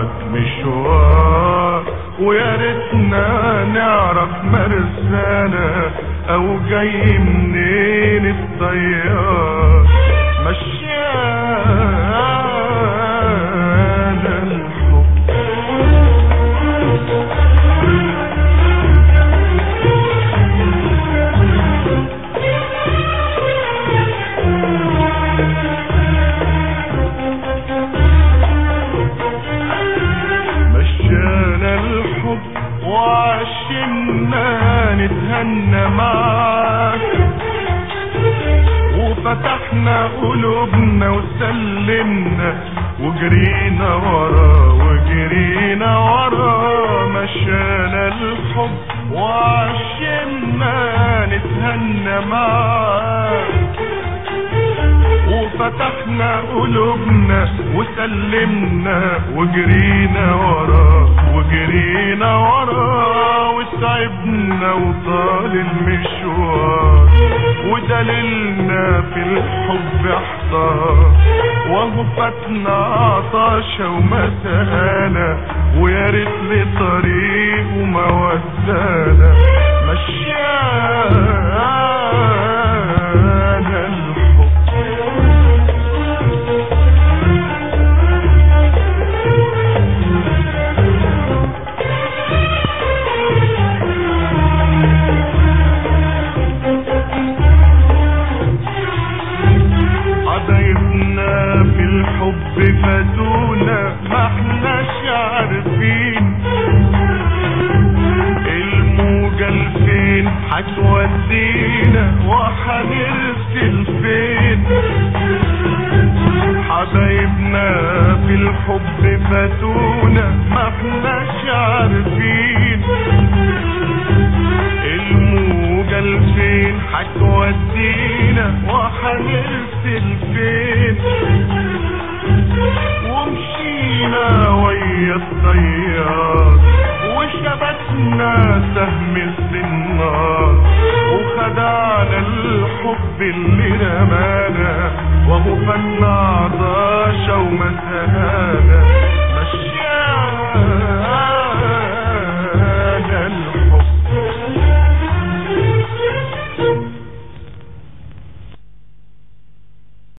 معاك مشوار ويا ريتنا نعرف مرسانا او جاي منين الطيار مشيانا الحب مشانا الحب وعشمنا نتهنى معاك وفتحنا قلوبنا وسلمنا وجرينا ورا وجرينا ورا مشانا الحب وعشمنا نتهنى معاك وفتحنا قلوبنا وسلمنا وجرينا وراه وجرينا وراه وتعبنا وطال المشوار ودللنا في الحب احتار وهو فاتنا عطاشة ومسانا ويا ريت لطريقه ما ودانا مشيانا الحب حبايبنا في الحب فاتونا ما احناش عارفين الموجة لفين هتودينا وهنرسل فين حبايبنا في الحب فاتونا ما احناش عارفين الموجة لفين هتودينا وهنرسل فين ومشينا ويا الطيار وشبكنا سهم السنار وخدعنا الحب اللي رمانا وهو فاتنا عطاشة ومسهانا